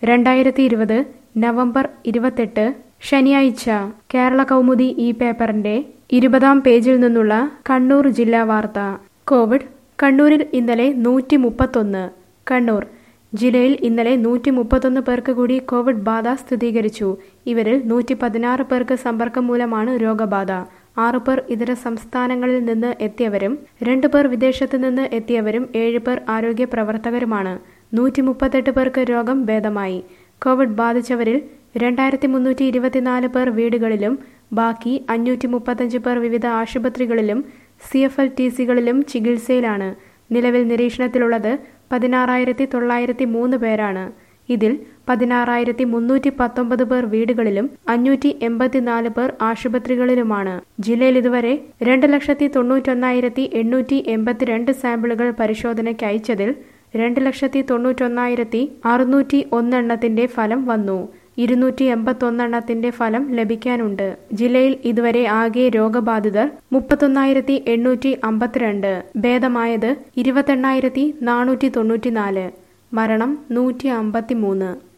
രണ്ടായിരത്തി ഇരുപത് നവംബർ ഇരുപത്തെട്ട് ശനിയാഴ്ച കേരള കൗമുദി ഈ പേപ്പറിന്റെ ഇരുപതാം പേജിൽ നിന്നുള്ള കണ്ണൂർ ജില്ലാ വാർത്ത കോവിഡ് കണ്ണൂരിൽ ഇന്നലെ നൂറ്റി മുപ്പത്തൊന്ന് കണ്ണൂർ ജില്ലയിൽ ഇന്നലെ നൂറ്റി മുപ്പത്തൊന്ന് പേർക്ക് കൂടി കോവിഡ് ബാധ സ്ഥിരീകരിച്ചു ഇവരിൽ നൂറ്റി പതിനാറ് പേർക്ക് സമ്പർക്കം മൂലമാണ് രോഗബാധ ആറു പേർ ഇതര സംസ്ഥാനങ്ങളിൽ നിന്ന് എത്തിയവരും രണ്ടു പേർ വിദേശത്ത് നിന്ന് എത്തിയവരും ഏഴ് പേർ ആരോഗ്യ പ്രവർത്തകരുമാണ് നൂറ്റി മുപ്പത്തെട്ട് പേർക്ക് രോഗം ഭേദമായി കോവിഡ് ബാധിച്ചവരിൽ രണ്ടായിരത്തി മുന്നൂറ്റി ഇരുപത്തിനാല് പേർ വീടുകളിലും ബാക്കി അഞ്ഞൂറ്റി മുപ്പത്തഞ്ച് പേർ വിവിധ ആശുപത്രികളിലും സി എഫ് എൽ ടി സികളിലും ചികിത്സയിലാണ് നിലവിൽ നിരീക്ഷണത്തിലുള്ളത് പതിനാറായിരത്തി തൊള്ളായിരത്തി മൂന്ന് പേരാണ് ഇതിൽ പതിനാറായിരത്തി മുന്നൂറ്റി പത്തൊമ്പത് പേർ വീടുകളിലും അഞ്ഞൂറ്റി എൺപത്തിനാല് പേർ ആശുപത്രികളിലുമാണ് ജില്ലയിൽ ഇതുവരെ രണ്ട് ലക്ഷത്തി തൊണ്ണൂറ്റൊന്നായിരത്തി എണ്ണൂറ്റി എൺപത്തിരണ്ട് സാമ്പിളുകൾ പരിശോധനയ്ക്ക് അയച്ചതിൽ രണ്ട് ലക്ഷത്തി തൊണ്ണൂറ്റൊന്നായിരത്തി അറുന്നൂറ്റി ഒന്നെണ്ണത്തിന്റെ ഫലം വന്നു ഇരുന്നൂറ്റി എൺപത്തൊന്നെണ്ണത്തിന്റെ ഫലം ലഭിക്കാനുണ്ട് ജില്ലയിൽ ഇതുവരെ ആകെ രോഗബാധിതർ മുപ്പത്തൊന്നായിരത്തി എണ്ണൂറ്റി അമ്പത്തിരണ്ട് ഭേദമായത് ഇരുപത്തെണ്ണായിരത്തി നാനൂറ്റി തൊണ്ണൂറ്റിനാല് മരണം നൂറ്റി അമ്പത്തി മൂന്ന്